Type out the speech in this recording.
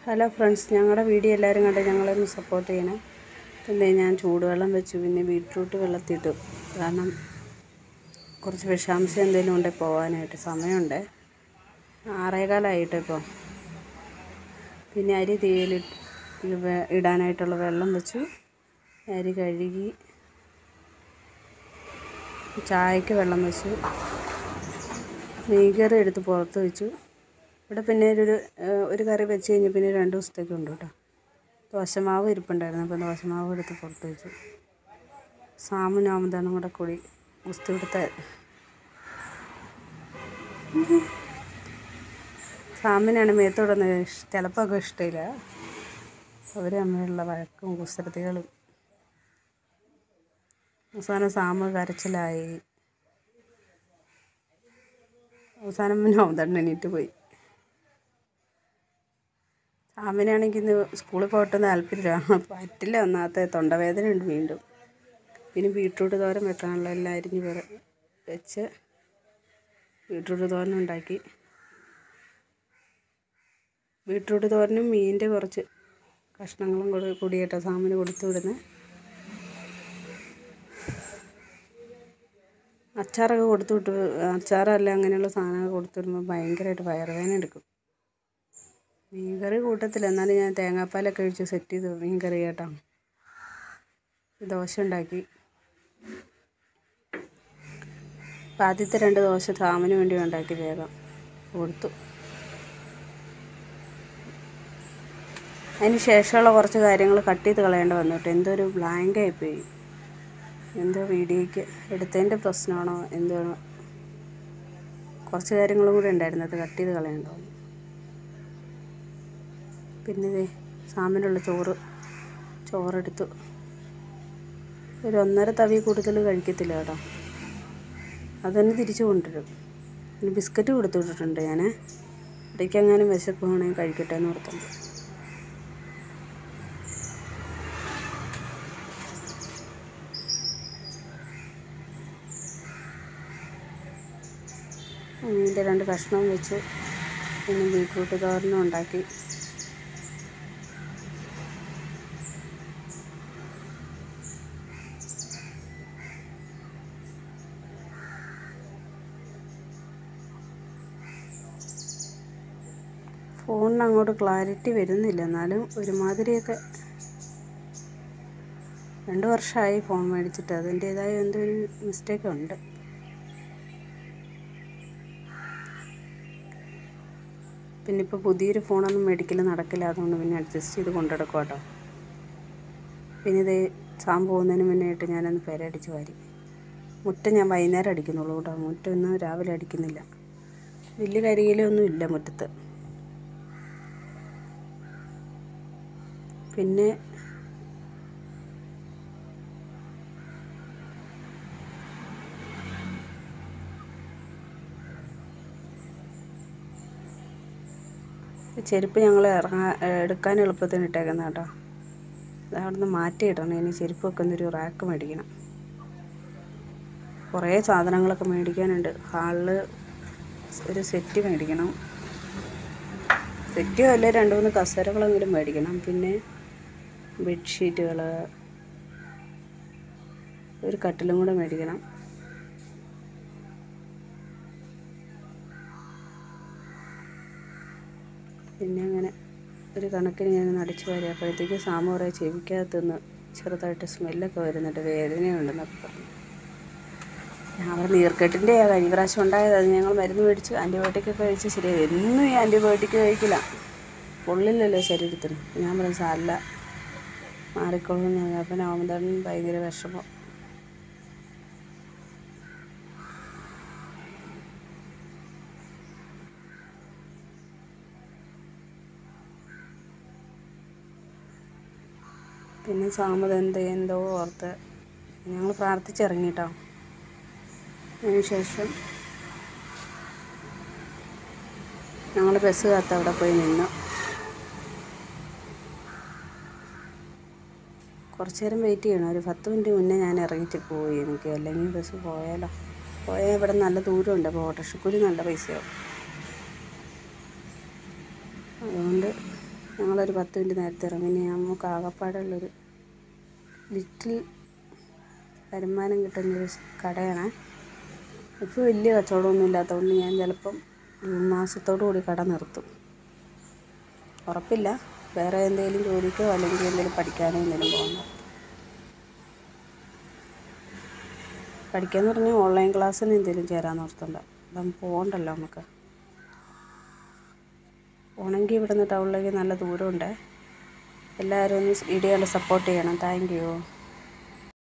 hello friends ഞങ്ങളുടെ video എല്ലാവരും കണ്ട് ഞങ്ങളൊന്ന് സപ്പോർട്ട് ചെയ്യണം പിന്നെ ഞാൻ ചൂടുവെള്ളം വെച്ചു പിന്നെ ബീട്രൂട്ട് വെള്ളത്തിട്ടു കാരണം കുറച്ച് വിഷാംശം എന്തെങ്കിലും ഉണ്ടെങ്കിൽ പോകാനായിട്ട് സമയമുണ്ട് ആറേകാലായിട്ട് ഇപ്പോൾ പിന്നെ അരി തീയിൽ ഇടാനായിട്ടുള്ള വെള്ളം വെച്ചു അരി കഴുകി ചായക്ക് വെള്ളം വെച്ചു മീൻകറി എടുത്ത് പുറത്ത് വെച്ചു ഇവിടെ പിന്നെ ഒരു ഒരു കറി വെച്ച് കഴിഞ്ഞ് പിന്നെ രണ്ട് ദിവസത്തേക്ക് ഉണ്ട് കേട്ടോ ദോശമാവ് ഇരിപ്പുണ്ടായിരുന്നു അപ്പോൾ ദോശമാവ് എടുത്ത് പുറത്ത് വെച്ചു സാമും നാമതാനും കൂടെ കൂടി ഗുസ്തി കൊടുത്ത സാമിനാണ് മേത്തോടൊന്നും ചിലപ്പോൾ ഇഷ്ടമില്ല അവർ തമ്മിലുള്ള വഴക്കും കുസൃതികളും അവസാനം സാമ് കരച്ചിലായി അവസാനം നവതണ്ണ എണീറ്റ് പോയി സാമിനാണെങ്കിൽ ഇന്ന് സ്കൂളിൽ പോയിട്ട് താല്പര്യമില്ല പറ്റില്ല ഒന്നാമത്തെ തൊണ്ടവേദന ഉണ്ട് വീണ്ടും പിന്നെ ബീട്രൂട്ട് തോരൻ വെക്കാനുള്ള എല്ലാം അരിഞ്ഞ് പറ വെച്ച് ബീട്രൂട്ട് തോരൻ ഉണ്ടാക്കി ബീട്രൂട്ട് തോരനും മീനിൻ്റെ കുറച്ച് കഷ്ണങ്ങളും കൂടി കൂടിയിട്ടോ സാമിന് കൊടുത്തു വിടുന്നത് അച്ചാറൊക്കെ കൊടുത്തു വിട്ട് അച്ചാറല്ല അങ്ങനെയുള്ള സാധനങ്ങൾ കൊടുത്തു വിടുമ്പോൾ ഭയങ്കരമായിട്ട് വയറുവേദന എടുക്കും മീൻകറി കൂട്ടത്തില്ല എന്നാലും ഞാൻ തേങ്ങാപ്പാലൊക്കെ ഒഴിച്ച് സെറ്റ് ചെയ്തു മീൻകറി കേട്ടോ ദോശ ഉണ്ടാക്കി അപ്പം ആദ്യത്തെ രണ്ട് ദോശ സാമിന് വേണ്ടി ഉണ്ടാക്കി വേഗം കൊടുത്തു അതിന് ശേഷമുള്ള കുറച്ച് കാര്യങ്ങൾ കട്ട് ചെയ്ത് കളയേണ്ടി വന്നു കേട്ടോ എന്തോ ഒരു ബ്ലാങ്ക് ആയിപ്പോയി എന്തോ വീഡിയോയ്ക്ക് എടുത്തതിൻ്റെ പ്രശ്നമാണോ എന്തോ കുറച്ച് കാര്യങ്ങളും കൂടി ഉണ്ടായിരുന്നു അത് കട്ട് ചെയ്ത് കളയണ്ടോ പിന്നെ ഇതേ സാമിനുള്ള ചോറ് ചോറെടുത്തു ഒരു ഒന്നര തവി കൂടുതൽ കഴിക്കത്തില്ല കേട്ടോ അതന്നെ തിരിച്ചു കൊണ്ടുവരും പിന്നെ ബിസ്ക്കറ്റ് കൊടുത്തു വിട്ടിട്ടുണ്ട് ഞാൻ ഇടയ്ക്ക് എങ്ങാനും വിശക്കുകയാണെങ്കിൽ കഴിക്കട്ടെ എന്ന് ഓർത്തുണ്ട് മീനിൻ്റെ രണ്ട് കഷ്ണവും വെച്ച് പിന്നെ ബീട്രൂട്ട് തോരനും ഉണ്ടാക്കി ഫോണിന് അങ്ങോട്ട് ക്ലാരിറ്റി വരുന്നില്ല എന്നാലും ഒരുമാതിരിയൊക്കെ രണ്ട് വർഷമായി ഫോൺ മേടിച്ചിട്ട് അതിൻ്റേതായ എന്തോ ഒരു മിസ്റ്റേക്ക് ഉണ്ട് പിന്നെ ഇപ്പോൾ പുതിയൊരു ഫോണൊന്നും മേടിക്കൽ നടക്കില്ല അതുകൊണ്ട് പിന്നെ അഡ്ജസ്റ്റ് ചെയ്ത് കൊണ്ടുനടക്കും കേട്ടോ പിന്നെ ഇത് സാം പോകുന്നതിന് മുന്നേ ആയിട്ട് ഞാനൊന്ന് പെരയടിച്ച് വാരി മുറ്റം ഞാൻ വൈകുന്നേരം അടിക്കുന്നുള്ളൂ കേട്ടോ മുറ്റം ഒന്നും രാവിലെ അടിക്കുന്നില്ല വലിയ കരിയിലൊന്നും ഇല്ല മുറ്റത്ത് പിന്നെ ചെരുപ്പ് ഞങ്ങൾ ഇറങ്ങാൻ എടുക്കാൻ എളുപ്പത്തിന് ഇട്ടേക്കുന്ന കേട്ടോ അത് അവിടെ നിന്ന് മാറ്റിയിടണം ഇനി ചെരുപ്പ് വെക്കുന്നൊരു റാക്ക് മേടിക്കണം കുറേ സാധനങ്ങളൊക്കെ മേടിക്കാനുണ്ട് ഹാളിൽ ഒരു സെറ്റ് മേടിക്കണം സെറ്റും അല്ല രണ്ട് മൂന്ന് കസേരകളെങ്കിലും മേടിക്കണം പിന്നെ ബെഡ്ഷീറ്റുകൾ ഒരു കട്ടിലും കൂടെ മേടിക്കണം പിന്നെ അങ്ങനെ ഒരു കണക്കിന് ഞാൻ അടിച്ചു വാരി അപ്പോഴത്തേക്ക് സാമ കുറേ ചെവിക്കകത്തുനിന്ന് ചെറുതായിട്ട് സ്മെല്ലൊക്കെ വരുന്നുണ്ട് വേദനയുണ്ടെന്നൊക്കെ പറഞ്ഞു ഞാൻ അവിടെ നീർക്കെട്ടിൻ്റെ കഴിഞ്ഞ പ്രാവശ്യം ഉണ്ടായത് അത് ഞങ്ങൾ മരുന്ന് മേടിച്ച് ആൻറ്റിബയോട്ടിക് ഒക്കെ കഴിച്ച് ശരിയായി എന്നും ഈ ആൻറ്റിബയോട്ടിക് കഴിക്കില്ല പൊള്ളില്ലല്ലോ ശരീരത്തിന് ഞാൻ പറഞ്ഞു സാരല്ല മാറിക്കോളും ഞാൻ അപ്പം നവംബറിന് ഭയങ്കര വിഷമം പിന്നെ സാമത് എന്ത് എന്തോ ഓർത്ത് ഞങ്ങൾ പ്രാർത്ഥിച്ചിറങ്ങി കേട്ടോ അതിനുശേഷം ഞങ്ങൾ ബസ് കാത്ത് അവിടെ പോയി നിന്നു കുറച്ച് നേരം വെയിറ്റ് ചെയ്യണം ഒരു പത്ത് മിനിറ്റ് മുന്നേ ഞാൻ ഇറങ്ങിയിട്ട് പോയി എനിക്ക് അല്ലെങ്കിൽ ബസ് പോയാലോ പോയാൽ ഇവിടെ നല്ല ദൂരമുണ്ട് അപ്പോൾ ഓട്ടോറിക്ഷക്കൂലി നല്ല പൈസയാവും അതുകൊണ്ട് ഞങ്ങളൊരു പത്ത് മിനിറ്റ് നേരത്തെ ഇറങ്ങി ഇനി നമുക്ക് ആകപ്പാടുള്ളൊരു ലിറ്റിൽ വരുമാനം കിട്ടുന്നൊരു സ് കടയാണ് ഇപ്പോൾ വലിയ കച്ചവടമൊന്നും ഇല്ലാത്തതുകൊണ്ട് ഞാൻ ചിലപ്പം ജൂൺ മാസത്തോടു കൂടി കട നിർത്തും ഉറപ്പില്ല വേറെ എന്തെങ്കിലും ജോലിക്കോ അല്ലെങ്കിൽ എന്തെങ്കിലും പഠിക്കാനോ എന്തെങ്കിലും പോകണം പഠിക്കാന്ന് പറഞ്ഞാൽ ഓൺലൈൻ ക്ലാസ്സിന് എന്തെങ്കിലും ചേരാൻ ഓർത്തുണ്ട് അപ്പം പോകണ്ടല്ലോ നമുക്ക് പോകണമെങ്കിൽ ഇവിടുന്ന് ടൗണിലേക്ക് നല്ല ദൂരമുണ്ട് എല്ലാവരും ഒന്ന് വീഡിയോയിൽ സപ്പോർട്ട് ചെയ്യണം താങ്ക് യു